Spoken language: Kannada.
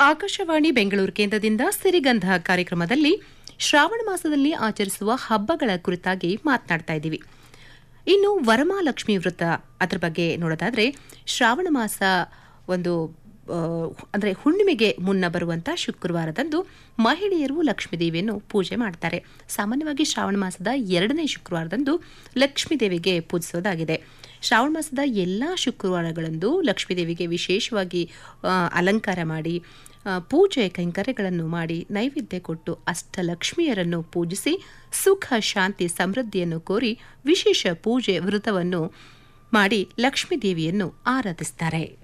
ಆಕಾಶವಾಣಿ ಬೆಂಗಳೂರು ಕೇಂದ್ರದಿಂದ ಸಿರಿಗಂಧ ಕಾರ್ಯಕ್ರಮದಲ್ಲಿ ಶ್ರಾವಣ ಮಾಸದಲ್ಲಿ ಆಚರಿಸುವ ಹಬ್ಬಗಳ ಕುರಿತಾಗಿ ಮಾತನಾಡ್ತಾ ಇದ್ದೀವಿ ಇನ್ನು ವರಮಹಾಲಕ್ಷ್ಮಿ ವೃತ ಅದ್ರ ಬಗ್ಗೆ ನೋಡೋದಾದ್ರೆ ಶ್ರಾವಣ ಮಾಸ ಒಂದು ಆ, ಅಂದ್ರೆ ಹುಣ್ಣಿಮೆಗೆ ಮುನ್ನ ಬರುವಂತ ಶುಕ್ರವಾರದಂದು ಮಹಿಳೆಯರು ಲಕ್ಷ್ಮೀ ದೇವಿಯನ್ನು ಪೂಜೆ ಮಾಡ್ತಾರೆ ಸಾಮಾನ್ಯವಾಗಿ ಶ್ರಾವಣ ಮಾಸದ ಎರಡನೇ ಶುಕ್ರವಾರದಂದು ಲಕ್ಷ್ಮೀ ದೇವಿಗೆ ಪೂಜಿಸೋದಾಗಿದೆ ಶ್ರಾವಣ ಮಾಸದ ಎಲ್ಲ ಶುಕ್ರವಾರಗಳಂದು ಲಕ್ಷ್ಮೀ ದೇವಿಗೆ ವಿಶೇಷವಾಗಿ ಆ, ಅಲಂಕಾರ ಮಾಡಿ ಆ, ಪೂಜೆ ಕೈಂಕರ್ಯಗಳನ್ನು ಮಾಡಿ ನೈವೇದ್ಯ ಕೊಟ್ಟು ಅಷ್ಟಲಕ್ಷ್ಮಿಯರನ್ನು ಪೂಜಿಸಿ ಸುಖ ಶಾಂತಿ ಸಮೃದ್ಧಿಯನ್ನು ಕೋರಿ ವಿಶೇಷ ಪೂಜೆ ವ್ರತವನ್ನು ಮಾಡಿ ಲಕ್ಷ್ಮೀ ದೇವಿಯನ್ನು ಆರಾಧಿಸ್ತಾರೆ